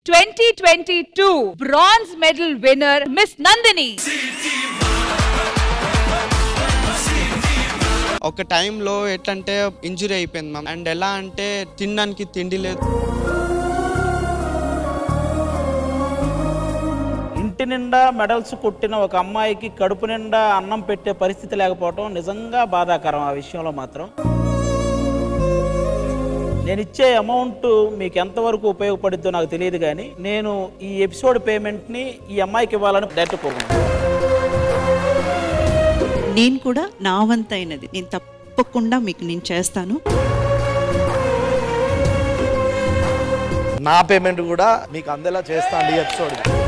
2022 bronze medal winner Miss Nandini. ఒక టైంలో ఎట్లంటే ఇంజురీ అయిపోయింది మ్యామ్ అండ్ ఎలా అంటే తినడానికి తిండి లేదు ఇంటి నిండా మెడల్స్ కొట్టిన ఒక అమ్మాయికి కడుపు నిండా అన్నం పెట్టే పరిస్థితి లేకపోవడం నిజంగా బాధాకరం ఆ విషయంలో మాత్రం నేను ఇచ్చే అమౌంట్ మీకు ఎంతవరకు ఉపయోగపడుద్దో నాకు తెలియదు కానీ నేను ఈ ఎపిసోడ్ పేమెంట్ని ఈ అమ్మాయికి ఇవ్వాలని డైరెక్ట్ కోరుకుంటున్నాను నేను కూడా నా వంతైనది నేను తప్పకుండా మీకు నేను చేస్తాను నా పేమెంట్ కూడా మీకు అందేలా చేస్తాను ఈ ఎపిసోడ్